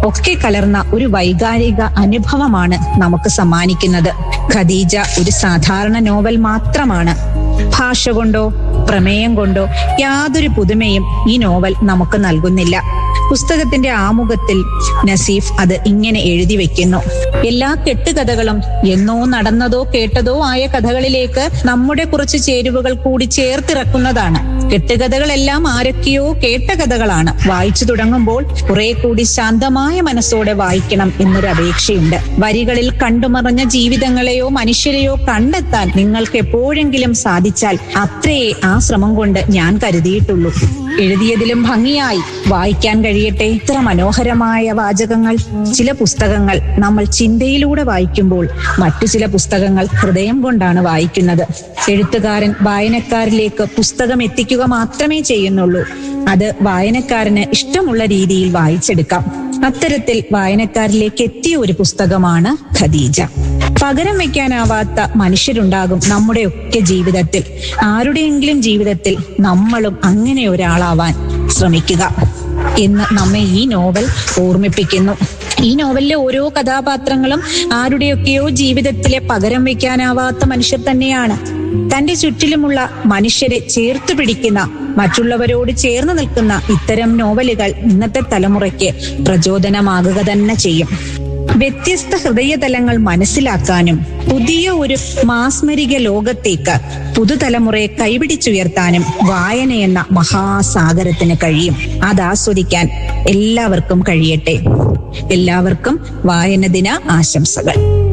ഒക്കെ കലർന്ന ഒരു വൈകാരിക അനുഭവമാണ് നമുക്ക് സമ്മാനിക്കുന്നത് ഖദീജ ഒരു സാധാരണ നോവൽ മാത്രമാണ് ഭാഷ കൊണ്ടോ പ്രമേയം കൊണ്ടോ യാതൊരു പുതുമയും ഈ നോവൽ നമുക്ക് നൽകുന്നില്ല പുസ്തകത്തിന്റെ ആമുഖത്തിൽ നസീഫ് അത് ഇങ്ങനെ എഴുതി വെക്കുന്നു എല്ലാ കെട്ടുകഥകളും എന്നോ നടന്നതോ കേട്ടതോ ആയ കഥകളിലേക്ക് നമ്മുടെ കുറച്ച് ചേരുവകൾ കൂടി ചേർത്തിറക്കുന്നതാണ് കെട്ടുകഥകളെല്ലാം ആരൊക്കെയോ കേട്ട കഥകളാണ് വായിച്ചു തുടങ്ങുമ്പോൾ കുറെ കൂടി ശാന്തമായ മനസ്സോടെ വായിക്കണം എന്നൊരു അപേക്ഷയുണ്ട് വരികളിൽ കണ്ടുമറഞ്ഞ ജീവിതങ്ങളെയോ മനുഷ്യരെയോ കണ്ടെത്താൻ നിങ്ങൾക്ക് എപ്പോഴെങ്കിലും സാധിച്ചാൽ അത്രയേ ആ ശ്രമം കൊണ്ട് ഞാൻ കരുതിയിട്ടുള്ളൂ എഴുതിയതിലും ഭംഗിയായി വായിക്കാൻ കഴിയട്ടെ ഇത്ര മനോഹരമായ വാചകങ്ങൾ ചില പുസ്തകങ്ങൾ നമ്മൾ ചിന്തയിലൂടെ വായിക്കുമ്പോൾ മറ്റു ചില പുസ്തകങ്ങൾ ഹൃദയം കൊണ്ടാണ് വായിക്കുന്നത് എഴുത്തുകാരൻ വായനക്കാരിലേക്ക് പുസ്തകം എത്തിക്കുക മാത്രമേ ചെയ്യുന്നുള്ളൂ അത് വായനക്കാരന് ഇഷ്ടമുള്ള രീതിയിൽ വായിച്ചെടുക്കാം അത്തരത്തിൽ വായനക്കാരിലേക്ക് എത്തിയ ഒരു പുസ്തകമാണ് ഖദീജ പകരം വെക്കാനാവാത്ത മനുഷ്യരുണ്ടാകും നമ്മുടെയൊക്കെ ജീവിതത്തിൽ ആരുടെയെങ്കിലും ജീവിതത്തിൽ നമ്മളും അങ്ങനെ ഒരാളാവാൻ ശ്രമിക്കുക എന്ന് നമ്മെ ഈ നോവൽ ഓർമ്മിപ്പിക്കുന്നു ഈ നോവലിലെ ഓരോ കഥാപാത്രങ്ങളും ആരുടെയൊക്കെയോ ജീവിതത്തിലെ പകരം വെക്കാനാവാത്ത മനുഷ്യർ തന്നെയാണ് തന്റെ ചുറ്റിലുമുള്ള മനുഷ്യരെ ചേർത്ത് പിടിക്കുന്ന മറ്റുള്ളവരോട് ചേർന്ന് നിൽക്കുന്ന ഇത്തരം നോവലുകൾ ഇന്നത്തെ തലമുറയ്ക്ക് പ്രചോദനമാകുക തന്നെ ചെയ്യും വ്യത്യസ്ത ഹൃദയതലങ്ങൾ മനസ്സിലാക്കാനും പുതിയ ഒരു മാസ്മരിക ലോകത്തേക്ക് പുതുതലമുറയെ കൈപിടിച്ചുയർത്താനും വായന എന്ന മഹാസാഗരത്തിന് കഴിയും അത് ആസ്വദിക്കാൻ എല്ലാവർക്കും കഴിയട്ടെ എല്ലാവർക്കും വായന ദിന ആശംസകൾ